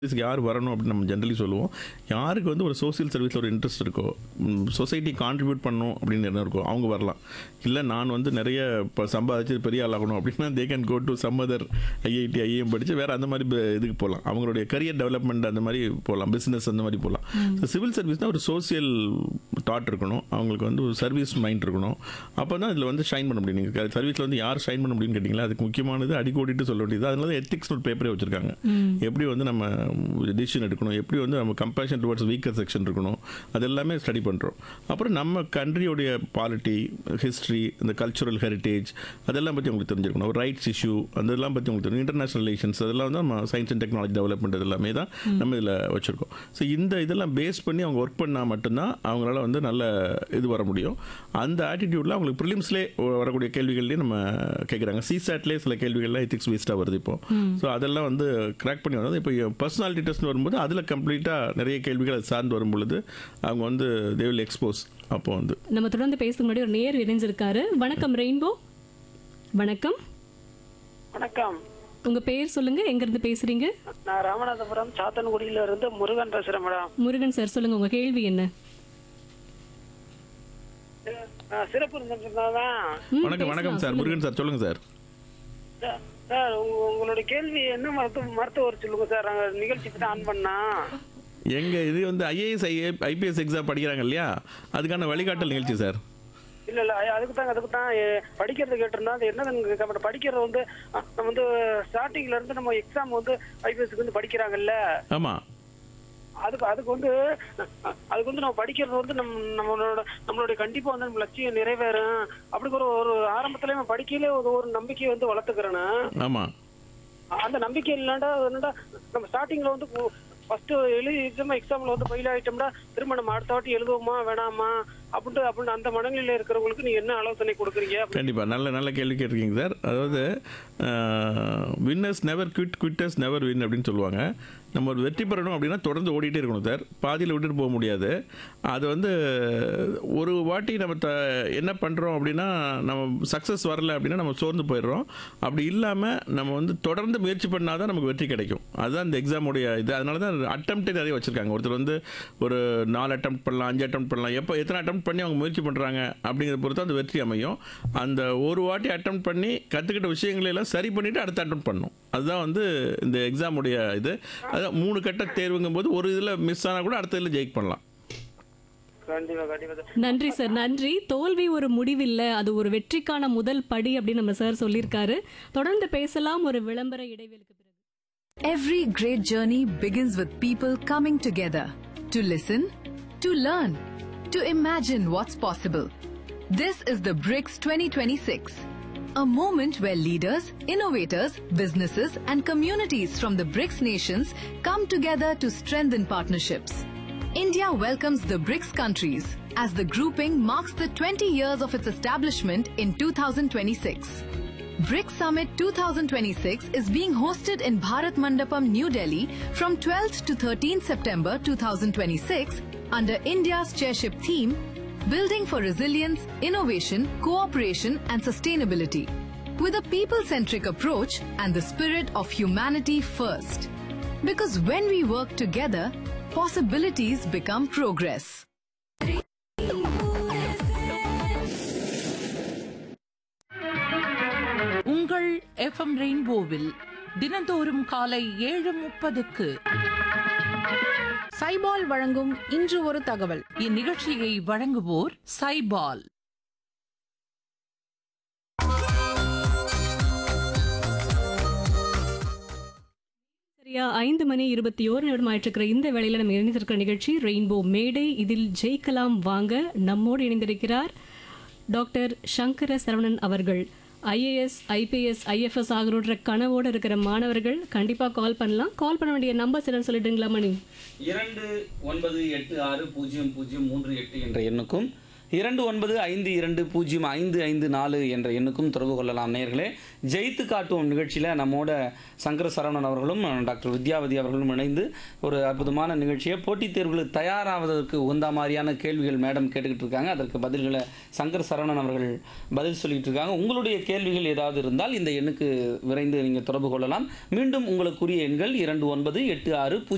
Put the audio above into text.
சர்வீஸ்க்கு யார் வரணும் அப்படின்னு நம்ம ஜென்ரலி சொல்லுவோம் யாருக்கு வந்து ஒரு சோஷியல் சர்வீஸில் ஒரு இன்ட்ரெஸ்ட் இருக்கோ சொசைட்டி கான்ட்ரிபியூட் பண்ணணும் அப்படின்னு என்ன இருக்கோ அவங்க வரலாம் இல்லை நான் வந்து நிறைய இப்போ சம்பாதிச்சு பெரிய ஆளாகணும் அப்படின்னா they can go to some other IIT IIM படித்து வேறு அந்த மாதிரி ப- இதுக்கு போகலாம் அவங்களுடைய கரியர் டெவலப்மெண்ட் அந்த மாதிரி போகலாம் பிஸ்னஸ் அந்த மாதிரி போகலாம் ஸோ சிவில் சர்வீஸ்னால் ஒரு சோஷியல் தாட் இருக்கணும் அவங்களுக்கு வந்து ஒரு சர்வீஸ் மைண்ட் இருக்கணும் அப்போ தான் இதில் வந்து ஷைன் பண்ண முடியும் நீங்கள் சர்வீஸில் வந்து யார் ஷைன் பண்ண முடியும்னு கேட்டிங்களா அதுக்கு முக்கியமானது அடிக்கோடிட்டு சொல்ல வேண்டியது அதனால தான் எத்திக்ஸ் ஒரு பேப்பரே வச்சுருக்காங்க எப்படி வந்து நம்ம டிசிஷன் எடுக்கணும் எப்படி வந்து நம்ம கம்பேஷன் டுவர்ட்ஸ் வீக்கர் செக்ஷன் இருக்கணும் அது எல்லாமே ஸ்டடி பண்ணுறோம் அப்புறம் நம்ம கண்ட்ரியோடைய பாலிட்டி ஹிஸ்ட்ரி இந்த கல்ச்சுரல் ஹெரிட்டேஜ் அதெல்லாம் பற்றி உங்களுக்கு தெரிஞ்சிருக்கணும் ரைட்ஸ் இஷ்யூ அதெல்லாம் பற்றி உங்களுக்கு தெரியும் இன்டர்நேஷனல் ரிலேஷன்ஸ் அதெல்லாம் வந்து நம்ம சயின்ஸ் அண்ட் டெக்னாலஜி டெவலப்மெண்ட் இது எல்லாமே தான் நம்ம இதில் வச்சுருக்கோம் ஸோ இந்த இதெல்லாம் பேஸ் பண்ணி அவங்க ஒர்க் பண்ணால் மட்டும்தான் அவங்களால வந்து நல்ல இது வர முடியும் அந்த ஆட்டிடியூடில் அவங்களுக்கு ப்ரிலிம்ஸ்லேயே வரக்கூடிய கேள்விகள்லேயே நம்ம கேட்குறாங்க சிசாட்லேயே சில கேள்விகள்லாம் எத்திக்ஸ் வேஸ்ட்டாக வருது இப்போ ஸோ அதெல்லாம் வந்து கிராக் பண்ணி வந்தது இப்போ பர்சனாலிட்டி டெஸ்ட் வரும்போது அதில் கம்ப்ளீட்டாக நிறைய கேள்விகள் அது சார்ந்து வரும் பொழுது அவங்க வந்து தே வில் எக்ஸ்போஸ் அப்போ வந்து நம்ம தொடர்ந்து பேசுக்கு முன்னாடி ஒரு நேர் இணைஞ்சிருக்காரு வணக்கம் ரெயின்போ வணக்கம் வணக்கம் உங்க பேர் சொல்லுங்க எங்க இருந்து பேசுறீங்க நான் ராமநாதபுரம் சாத்தன்குடியில இருந்து முருகன் பேசுறேன் மேடம் முருகன் சார் சொல்லுங்க உங்க கேள்வி என்ன நான் சிறப்பு இருந்திருந்தாதான் ம், வணக்கம் பேசலாம், வணக்கம் சார் சொல்லுங்க. முருகன் சார் சொல்லுங்கள் சார் சார் உங்க- உங்களுடைய கேள்வி என்ன மருத்துவ மருத்துவர் சொல்லுங்க சார் நாங்க நிகழ்ச்சிக்கு தான் ஆன் பண்ணா எங்க இது வந்து ஐஏஎஸ் ஐபிஎஸ் எக்ஸாம் படிக்கிறாங்க இல்லையா அதுக்கான வழிகாட்டல் நிகழ்ச்சி சார் இல்ல இல்ல அதுக்கு தான் அதுக்கு தான் படிக்கிறது கேட்டிருந்தா அது என்னது நம்ம படிக்கிறது வந்து அஹ், நம்ம வந்து ஸ்டார்டிங்ல இருந்து நம்ம எக்ஸாம் வந்து ஐபிஎஸ்க்கு வந்து படிக்கிறாங்கல்ல ஆமாம் அதுக்கு அதுக்கு வந்து அஹ், அதுக்கு வந்து நம்ம படிக்கிறது வந்து நம் நம்மளோட நம்மளுடைய கண்டிப்பா வந்து நம்ம லட்சியம் நிறைவேறும் அப்படி ஒரு ஒரு ஆரம்பத்துல நம்ம படிக்கையிலே ஒரு ஒரு நம்பிக்கையை வந்து வளர்த்துக்கிறேன்னு ஆமாம் அந்த நம்பிக்கை இல்லாண்டா என்னடா நம்ம ஸ்டார்டிங்ல வந்து ஃபர்ஸ்ட் எழுதி எக்ஸாம்ல வந்து ஃபெயில் ஆயிட்டோம்னா திரும்ப நம்ம அடுத்த வாட்டி எழுதுவோமா வேணாமா அப்படின்ட்டு அப்படின்னு அந்த மனநிலையில இருக்கிறவங்களுக்கு நீங்க என்ன ஆலோசனை கொடுக்குறீங்க கண்டிப்பாக நல்ல நல்ல கேள்வி கேட்டிருக்கீங்க சார் அதாவது winners never quit quitters never win அப்படின்னு சொல்லுவாங்க நம்ம ஒரு வெற்றி பெறணும் அப்படின்னா தொடர்ந்து ஓடிட்டே இருக்கணும் சார் பாதியில் விட்டுட்டு போக முடியாது அது வந்து ஒரு வாட்டி நம்ம த என்ன பண்ணுறோம் அப்படின்னா நம்ம சக்ஸஸ் வரல அப்படின்னா நம்ம சோர்ந்து போயிடுறோம் அப்படி இல்லாமல் நம்ம வந்து தொடர்ந்து முயற்சி பண்ணால் தான் நமக்கு வெற்றி கிடைக்கும் அதுதான் இந்த எக்ஸாமுடைய இது அதனால தான் அட்டம்ப்டே நிறைய வச்சுருக்காங்க ஒருத்தர் வந்து ஒரு நாலு அட்டம் பண்ணலாம் அஞ்சு அட்டம் பண்ணலாம் எப்போ எத்தனை அட்டம் பண்ணி அவங்க முயற்சி பண்ணுறாங்க அப்படிங்கிறத பொறுத்து அந்த வெற்றி அமையும் அந்த ஒரு வாட்டி அட்டம் பண்ணி கற்றுக்கிட்ட விஷயங்களை எல்லாம் சரி பண்ணிவிட்டு அடுத்த அட்டம் பண்ணணும் அதுதான் வந்து இந்த எக்ஸாமுடைய இது அதான் மூணு கட்ட தேர்வுங்கும் போது ஒரு இதில் மிஸ் ஆனால் கூட அடுத்த இதில் ஜெயிக் பண்ணலாம் கண்டிப்பா கண்டிப்பா சார். நன்றி சார் நன்றி தோல்வி ஒரு முடிவில்லை அது ஒரு வெற்றிக்கான முதல் படி அப்படின்னு நம்ம சார் சொல்லியிருக்காரு தொடர்ந்து பேசலாம் ஒரு விளம்பர இடைவேளுக்கு பிறகு Every great journey begins with people coming together to listen, to learn, to imagine what's possible. This is the BRICS 2026, a moment where leaders, innovators, businesses, and communities from the BRICS nations come together to strengthen partnerships. India welcomes the BRICS countries as the grouping marks the 20 years of its establishment in 2026. BRICS Summit 2026 is being hosted in Bharat Mandapam, New Delhi from 12th to 13th September 2026 under India's chairship theme Building for Resilience, Innovation, Cooperation and Sustainability with a people-centric approach and the spirit of humanity first. Because when we work together, possibilities become progress. உங்கள் FM ரெயின்போவில் தினந்தோறும் காலை ஏழு முப்பதுக்கு சைபால் வழங்கும் இன்று ஒரு தகவல் இந்நிகழ்ச்சியை வழங்குவோர் சைபால் சரியா ஐந்து மணி இருபத்தி ஓரு நிமிடம் ஆயிட்டிருக்கிற இந்த வேளையில நம்ம இணைந்திருக்கிற நிகழ்ச்சி ரெயின்போ மேடை இதில் ஜெயிக்கலாம் வாங்க நம்மோடு இணைந்திருக்கிறார் டாக்டர் சங்கர சரவணன் அவர்கள் ஐஏஎஸ் ஐபிஎஸ் ஐஎஃப்எஸ் ஆகியோன்ற கனவோடு இருக்கிற மாணவர்கள் கண்டிப்பாக கால் பண்ணலாம் கால் பண்ண வேண்டிய நம்பர்ஸ் என்னன்னு சொல்லிட்டுங்களா மணி இரண்டு ஒன்பது எட்டு ஆறு பூஜ்ஜியம் பூஜ்ஜியம் மூன்று எட்டு என்ற எண்ணுக்கும் இரண்டு ஒன்பது ஐந்து இரண்டு பூஜ்ஜியம் ஐந்து ஐந்து நாலு என்ற எண்ணுக்கும் தொடர்பு கொள்ளலாம் நேர்களே ஜெயித்து காட்டுவோம் நிகழ்ச்சியில் நம்மோட சங்கர சரவணன் அவர்களும் டாக்டர் வித்யாவதி அவர்களும் இணைந்து ஒரு அற்புதமான நிகழ்ச்சியை போட்டித் தேர்வுகளுக்கு தயாராவதற்கு உகந்த மாதிரியான கேள்விகள் மேடம் கேட்டுக்கிட்டு இருக்காங்க அதற்கு பதில்களை சங்கர் சரவணன் அவர்கள் பதில் சொல்லிட்டு இருக்காங்க உங்களுடைய கேள்விகள் ஏதாவது இருந்தால் இந்த எண்ணுக்கு விரைந்து நீங்கள் தொடர்பு கொள்ளலாம் மீண்டும் உங்களுக்குரிய எண்கள் இரண்டு ஒன்பது எட்டு ஆறு பூஜ்ஜியம்